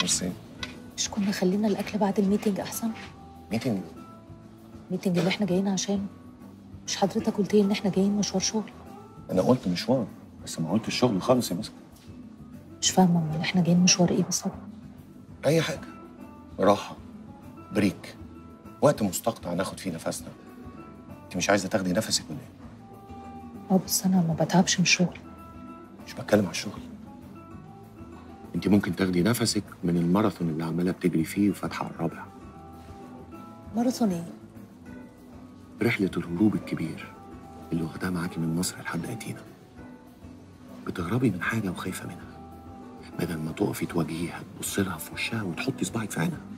ميرسي مش كنا خلينا الاكل بعد الميتنج احسن ميتنج الميتنج اللي احنا جايين عشانه مش حضرتك قلت لي ان احنا جايين مشوار شغل انا قلت مشوار بس ما قلت الشغل خالص يا مسك مش فاهمه امال احنا جايين مشوار ايه بالظبط اي حاجه راحه بريك وقت مستقطع ناخد فيه نفسنا انت مش عايزه تاخدي نفسك ولا ايه اه بس انا ما بتعبش من الشغل مش بتكلم على الشغل انت ممكن تاخدي نفسك من الماراثون اللي عماله بتجري فيه وفاتحه على الرابع ماراثون ايه رحله الهروب الكبير اللي واخداها معاكي من مصر لحد اتينا بتهربي من حاجه وخايفه منها بدل ما تقفي تواجهيها تبصي لها في وشها وتحطي صباعك في عينها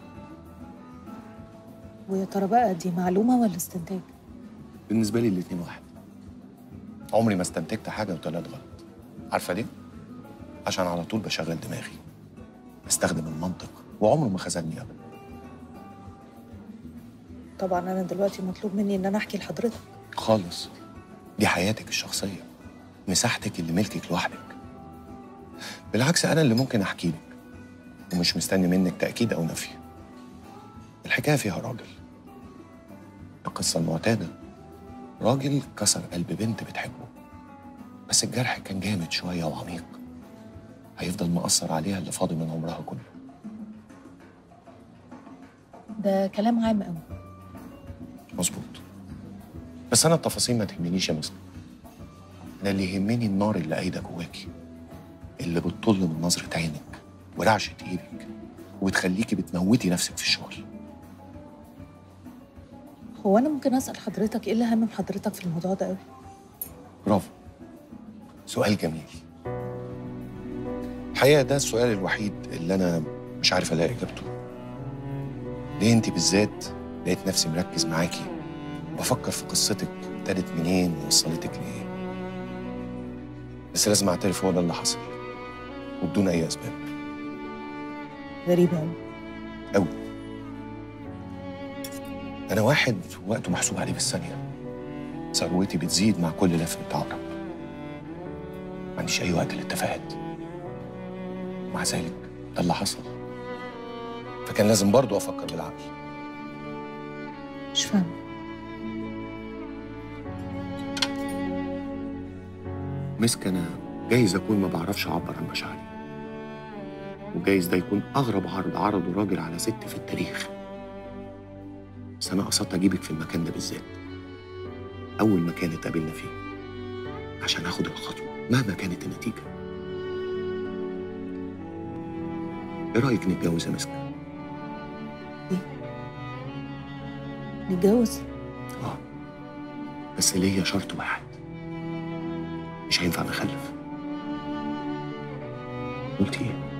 ويا ترى بقى دي معلومه ولا استنتاج بالنسبه لي الاتنين واحد عمري ما استنتجت حاجه وطلعت غلط عارفه ليه عشان على طول بشغل دماغي بستخدم المنطق وعمره ما خذلني ابدا طبعا انا دلوقتي مطلوب مني ان انا احكي لحضرتك خالص دي حياتك الشخصيه مساحتك اللي ملكك لوحدك بالعكس انا اللي ممكن احكي لك ومش مستني منك تاكيد او نفي الحكايه فيها راجل القصه المعتاده راجل كسر قلب بنت بتحبه بس الجرح كان جامد شويه وعميق هيفضل مأثر عليها اللي فاضل من عمرها كله ده كلام عام قوي مظبوط بس انا التفاصيل ما تهمنيش يا مسلم انا اللي يهمني النار اللي قايده جواكي اللي بتطل من نظره عينك ورعشه ايدك وبتخليكي بتموتي نفسك في الشغل هو انا ممكن اسال حضرتك ايه اللي هم حضرتك في الموضوع ده قوي برافو سؤال جميل الحقيقه ده السؤال الوحيد اللي انا مش عارف الاقي اجابته ليه انت بالذات لقيت نفسي مركز معاكي بفكر في قصتك ابتدت منين ووصلتك لايه بس لازم اعترف هو ده اللي حصل وبدون اي اسباب غريبه قوي قوي انا واحد وقته محسوب عليه بالثانيه ثروتي بتزيد مع كل لفه عقرب ما عنديش اي وقت للتفاهات مع ذلك ده اللي حصل فكان لازم برضه افكر بالعقل مش فاهمه مسك انا جايز اكون ما بعرفش اعبر عن مشاعري وجايز ده يكون اغرب عرض عرضه راجل على ست في التاريخ بس انا قصدت اجيبك في المكان ده بالذات اول مكان اتقابلنا فيه عشان اخد الخطوه مهما كانت النتيجه ايه رايك نتجوز يا مسك نتجوز اه بس ليا شرط واحد مش هينفع نخلف قلت ايه